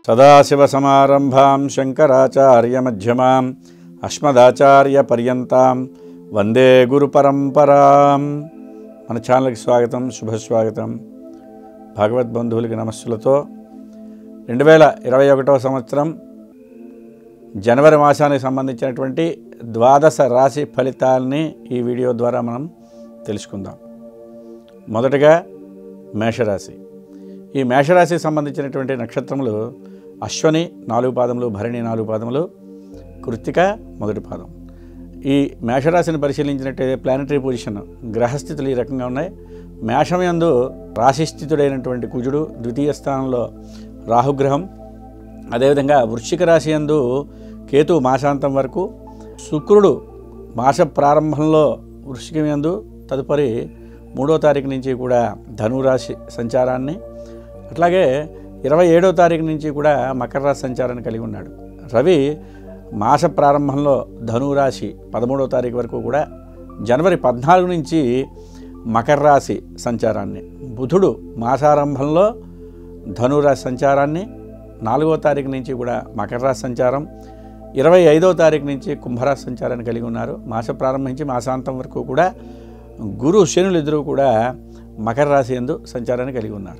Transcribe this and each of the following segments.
సదాశివసమారంభాం శంకరాచార్యమధ్యమాం అస్మదాచార్యపర్యంతాం వందే గురుపరంపరాం మన ఛానల్కి స్వాగతం శుభస్వాగతం భగవద్బంధువులకి నమస్సులతో రెండు వేల ఇరవై ఒకటవ సంవత్సరం జనవరి మాసానికి సంబంధించినటువంటి ద్వాదశ రాశి ఫలితాలని ఈ వీడియో ద్వారా మనం తెలుసుకుందాం మొదటగా మేషరాశి ఈ మేషరాశికి సంబంధించినటువంటి నక్షత్రములు అశ్వని నాలుగు పాదములు భరణి నాలుగు పాదములు కృత్తిక మొదటి పాదం ఈ మేషరాశిని పరిశీలించినట్టయితే ప్లానటరీ పొజిషన్ గ్రహస్థితులు ఈ రకంగా ఉన్నాయి మేషం యందు రాశిస్థితుడైనటువంటి కుజుడు ద్వితీయ స్థానంలో రాహుగ్రహం అదేవిధంగా వృశ్చిక రాశి యందు కేతు మాసాంతం వరకు శుక్రుడు మాస ప్రారంభంలో వృశ్చికం యందు తదుపరి మూడో తారీఖు నుంచి కూడా ధనురాశి సంచారాన్ని అట్లాగే ఇరవై ఏడో తారీఖు నుంచి కూడా మకర రాశి సంచారాన్ని కలిగి ఉన్నాడు రవి మాస ప్రారంభంలో ధనురాశి పదమూడో తారీఖు వరకు కూడా జనవరి పద్నాలుగు నుంచి మకర రాశి సంచారాన్ని బుధుడు మాసారంభంలో ధనురాశి సంచారాన్ని నాలుగో తారీఖు నుంచి కూడా మకర రాశి సంచారం ఇరవై ఐదో తారీఖు నుంచి కుంభరాశి సంచారాన్ని కలిగి ఉన్నారు మాస ప్రారంభించి మాసాంతం వరకు కూడా గురు శనులు ఇద్దరు కూడా మకర రాశి ఎందు సంచారాన్ని కలిగి ఉన్నారు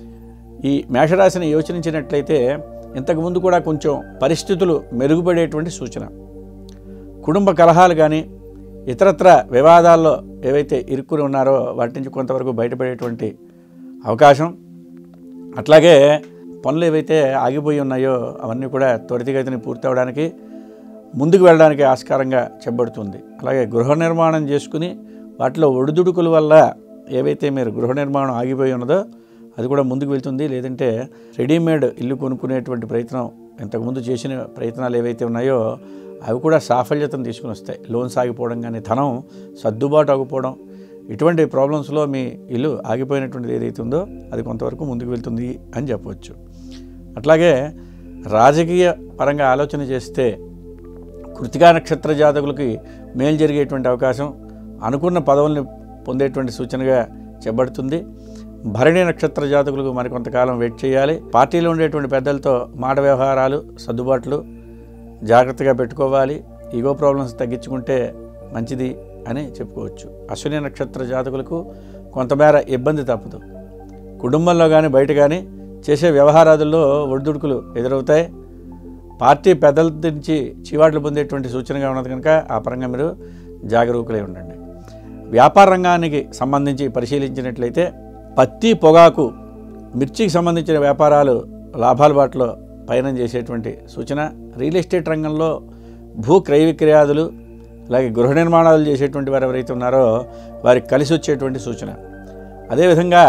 ఈ మేషరాశిని యోచనించినట్లయితే ఇంతకుముందు కూడా కొంచెం పరిస్థితులు మెరుగుపడేటువంటి సూచన కుటుంబ కలహాలు కానీ ఇతరత్ర వివాదాల్లో ఏవైతే ఇరుక్కుని ఉన్నారో వాటి నుంచి కొంతవరకు బయటపడేటువంటి అవకాశం అట్లాగే పనులు ఏవైతే ఆగిపోయి ఉన్నాయో అవన్నీ కూడా త్వరితగతిని పూర్తి అవడానికి ముందుకు వెళ్ళడానికి ఆస్కారంగా చెప్పబడుతుంది అలాగే గృహ నిర్మాణం చేసుకుని వాటిలో ఒడిదుడుకుల వల్ల ఏవైతే మీరు గృహ నిర్మాణం ఆగిపోయి ఉన్నదో అది కూడా ముందుకు వెళ్తుంది లేదంటే రెడీమేడ్ ఇల్లు కొనుక్కునేటువంటి ప్రయత్నం ఇంతకుముందు చేసిన ప్రయత్నాలు ఏవైతే ఉన్నాయో అవి కూడా సాఫల్యతను తీసుకుని వస్తాయి లోన్స్ ఆగిపోవడం కానీ ధనం సర్దుబాటు ఆగిపోవడం ఇటువంటి ప్రాబ్లమ్స్లో మీ ఇల్లు ఆగిపోయినటువంటిది ఏదైతే ఉందో అది కొంతవరకు ముందుకు వెళ్తుంది అని చెప్పవచ్చు అట్లాగే రాజకీయ పరంగా ఆలోచన చేస్తే కృతికా నక్షత్ర జాతకులకి మేలు జరిగేటువంటి అవకాశం అనుకున్న పదవుల్ని పొందేటువంటి సూచనగా చెప్పబడుతుంది భరణి నక్షత్ర జాతకులకు మరికొంతకాలం వెయిట్ చేయాలి పార్టీలో ఉండేటువంటి పెద్దలతో మాట వ్యవహారాలు సర్దుబాట్లు జాగ్రత్తగా పెట్టుకోవాలి ఈగో ప్రాబ్లమ్స్ తగ్గించుకుంటే మంచిది అని చెప్పుకోవచ్చు అశ్విని నక్షత్ర జాతకులకు కొంతమేర ఇబ్బంది తప్పదు కుటుంబంలో కానీ బయట కానీ చేసే వ్యవహారాదుల్లో ఒడిదుడుకులు ఎదురవుతాయి పార్టీ పెద్దల నుంచి చీవాట్లు పొందేటువంటి సూచనగా ఉన్నది కనుక ఆ పరంగా మీరు జాగరూకులై ఉండండి వ్యాపార రంగానికి సంబంధించి పరిశీలించినట్లయితే పత్తి పొగాకు మిర్చికి సంబంధించిన వ్యాపారాలు లాభాల బాటలో పయనం చేసేటువంటి సూచన రియల్ ఎస్టేట్ రంగంలో భూ క్రయ విక్రయాదులు అలాగే గృహ నిర్మాణాలు చేసేటువంటి వారు ఎవరైతే ఉన్నారో వారికి కలిసి వచ్చేటువంటి సూచన అదేవిధంగా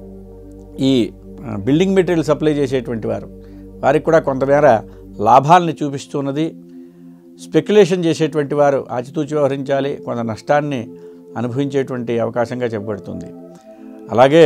ఈ ఆ, బిల్డింగ్ మెటీరియల్ సప్లై చేసేటువంటి వారు వారికి కూడా కొంతమేర లాభాలని చూపిస్తున్నది స్పెక్యులేషన్ చేసేటువంటి వారు ఆచితూచి వ్యవహరించాలి కొంత నష్టాన్ని అనుభవించేటువంటి అవకాశంగా చెప్పబడుతుంది అలాగే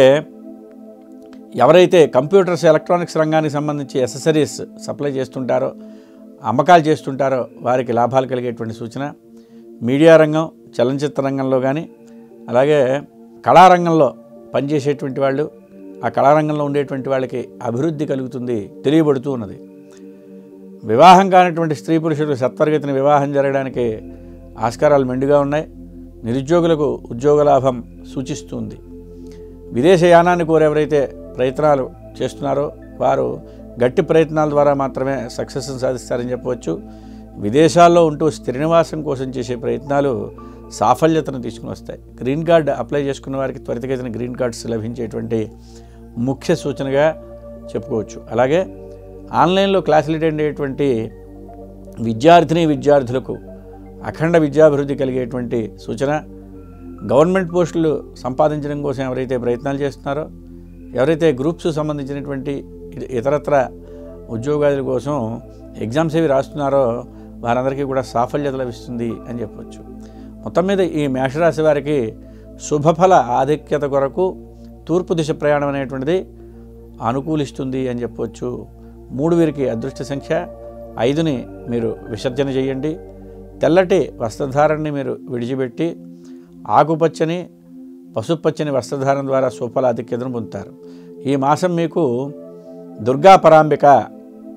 ఎవరైతే కంప్యూటర్స్ ఎలక్ట్రానిక్స్ రంగానికి సంబంధించి ఎసెసరీస్ సప్లై చేస్తుంటారో అమ్మకాలు చేస్తుంటారో వారికి లాభాలు కలిగేటువంటి సూచన మీడియా రంగం చలనచిత్ర రంగంలో కానీ అలాగే కళారంగంలో పనిచేసేటువంటి వాళ్ళు ఆ కళారంగంలో ఉండేటువంటి వాళ్ళకి అభివృద్ధి కలుగుతుంది తెలియబడుతూ ఉన్నది వివాహం కానిటువంటి స్త్రీ పురుషులు సత్వరగతిని వివాహం జరగడానికి ఆస్కారాలు మెండుగా ఉన్నాయి నిరుద్యోగులకు ఉద్యోగ లాభం సూచిస్తుంది విదేశయానాన్ని కోరి ఎవరైతే ప్రయత్నాలు చేస్తున్నారో వారు గట్టి ప్రయత్నాల ద్వారా మాత్రమే సక్సెస్ సాధిస్తారని చెప్పవచ్చు విదేశాల్లో ఉంటూ స్థిర నివాసం కోసం చేసే ప్రయత్నాలు సాఫల్యతను తీసుకుని వస్తాయి గ్రీన్ కార్డ్ అప్లై చేసుకున్న వారికి త్వరితగతిన గ్రీన్ కార్డ్స్ లభించేటువంటి ముఖ్య సూచనగా చెప్పుకోవచ్చు అలాగే ఆన్లైన్లో క్లాసులు అటెండ్ అయ్యేటువంటి విద్యార్థిని విద్యార్థులకు అఖండ విద్యాభివృద్ధి కలిగేటువంటి సూచన గవర్నమెంట్ పోస్టులు సంపాదించడం కోసం ఎవరైతే ప్రయత్నాలు చేస్తున్నారో ఎవరైతే గ్రూప్స్ సంబంధించినటువంటి ఇ- ఇతరత్ర ఉద్యోగాల కోసం ఎగ్జామ్స్ ఏవి రాస్తున్నారో వారందరికీ కూడా సాఫల్యత లభిస్తుంది అని చెప్పవచ్చు మొత్తం మీద ఈ మేషరాశి వారికి శుభఫల ఆధిక్యత కొరకు తూర్పు దిశ ప్రయాణం అనేటువంటిది అనుకూలిస్తుంది అని చెప్పవచ్చు మూడు వీరికి అదృష్ట సంఖ్య ఐదుని మీరు విసర్జన చేయండి తెల్లటి వస్త్రధారణని మీరు విడిచిపెట్టి ఆకుపచ్చని పసుపచ్చని వస్త్రధారణ ద్వారా శుభఫల ఆధిక్యతను పొందుతారు ఈ మాసం మీకు దుర్గా పరాంబిక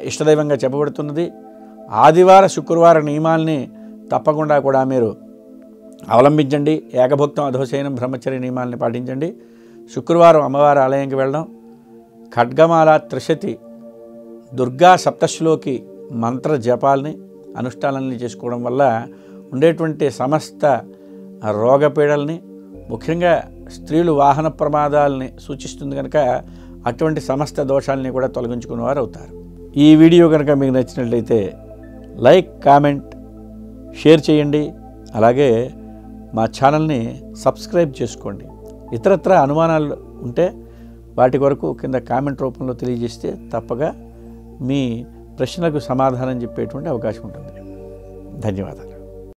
ఇష్టదైవంగా చెప్పబడుతున్నది ఆదివార శుక్రవార నియమాల్ని తప్పకుండా కూడా మీరు అవలంబించండి ఏకభుక్తం అధోశయనం బ్రహ్మచర్య నియమాల్ని పాటించండి శుక్రవారం అమ్మవారి ఆలయంకి వెళ్ళడం ఖడ్గమాల త్రిశతి దుర్గా సప్తశ్లోకి మంత్ర జపాల్ని అనుష్ఠానాలని చేసుకోవడం వల్ల ఉండేటువంటి సమస్త రోగపీడల్ని ముఖ్యంగా స్త్రీలు వాహన ప్రమాదాలని సూచిస్తుంది కనుక అటువంటి సమస్త దోషాలని కూడా తొలగించుకునేవారు అవుతారు ఈ వీడియో కనుక మీకు నచ్చినట్లయితే లైక్ కామెంట్ షేర్ చేయండి అలాగే మా ఛానల్ని సబ్స్క్రైబ్ చేసుకోండి ఇతరత్ర అనుమానాలు ఉంటే వాటి కొరకు కింద కామెంట్ రూపంలో తెలియజేస్తే తప్పగా మీ ప్రశ్నలకు సమాధానం చెప్పేటువంటి అవకాశం ఉంటుంది ధన్యవాదాలు